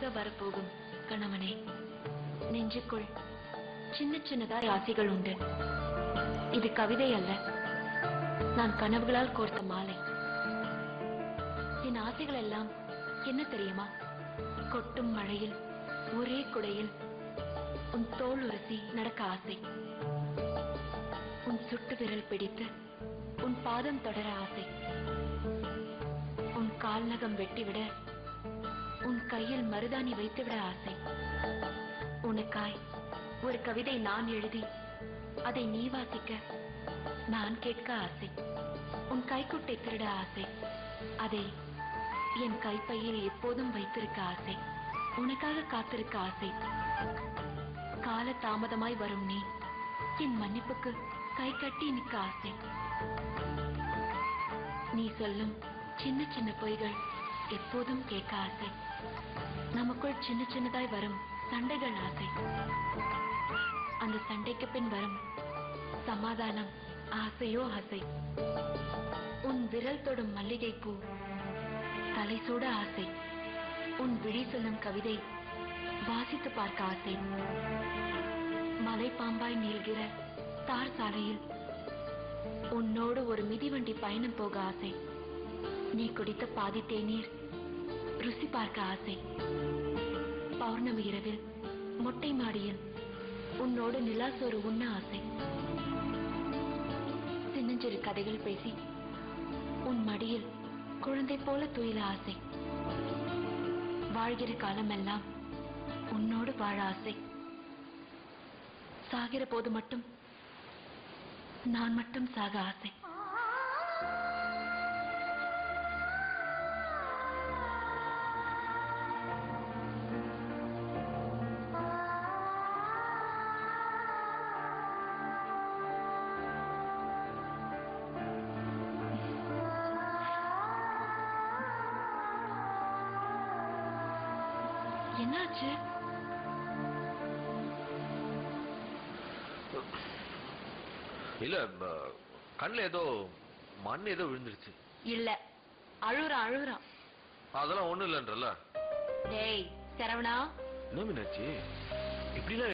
துணையாக வரப்போகும் கணவனே நெஞ்சுக்குள் சின்ன சின்னதாய் ஆசைகள் உண்டு இது கவிதை அல்ல நான் கனவுகளால் கோர்த்த மாலை என் ஆசைகள் எல்லாம் என்ன தெரியுமா கொட்டும் மழையில் ஒரே குடையில் உன் தோல் உரசி நடக்க ஆசை உன் சுட்டு விரல் பிடித்து உன் பாதம் தொடர ஆசை உன் கால் நகம் வெட்டிவிட உன் கையில் மருதாணி வைத்துவிட ஆசை உனக்காய் ஒரு கவிதை நான் எழுதி அதை நீ வாசிக்க நான் கேட்க ஆசை உன் கைக்குட்டை திருட ஆசை அதை என் கைப்பையில் எப்போதும் வைத்திருக்க ஆசை உனக்காக காத்திருக்க ஆசை கால தாமதமாய் வரும் நீ என் மன்னிப்புக்கு கை கட்டி நிற்க ஆசை நீ சொல்லும் சின்ன சின்ன பொய்கள் எப்போதும் கேட்க ஆசை நமக்குள் சின்ன சின்னதாய் வரும் சண்டைகள் ஆசை அந்த சண்டைக்கு பின் வரும் சமாதானம் ஆசையோ ஆசை உன் விரல் தொடும் மல்லிகை பூ தலை சூட ஆசை உன் விழி சொல்லும் கவிதை வாசித்து பார்க்க ஆசை மலை பாம்பாய் நீள்கிற தார் சாலையில் உன்னோடு ஒரு மிதிவண்டி பயணம் போக ஆசை நீ குடித்த பாதி தேநீர் ருசி பார்க்க ஆசை பௌர்ணமி இரவில் மொட்டை மாடியில் உன்னோடு நிலாசோறு உண்ண ஆசை சின்னஞ்சிறு கதைகள் பேசி உன் மடியில் குழந்தை போல துயில ஆசை வாழ்கிற காலமெல்லாம் உன்னோடு வாழ ஆசை சாகிற போது மட்டும் நான் மட்டும் சாக ஆசை என்னாச்சு இல்ல ம, கண்ணுல ஏதோ மண் ஏதோ விழுந்துருச்சு இல்ல அழுறான் அழுறான் அதெல்லாம் ஒண்ணும் இல்லைன்றல டேய் சரவணா என்ன மீனாச்சு இப்படிலாம்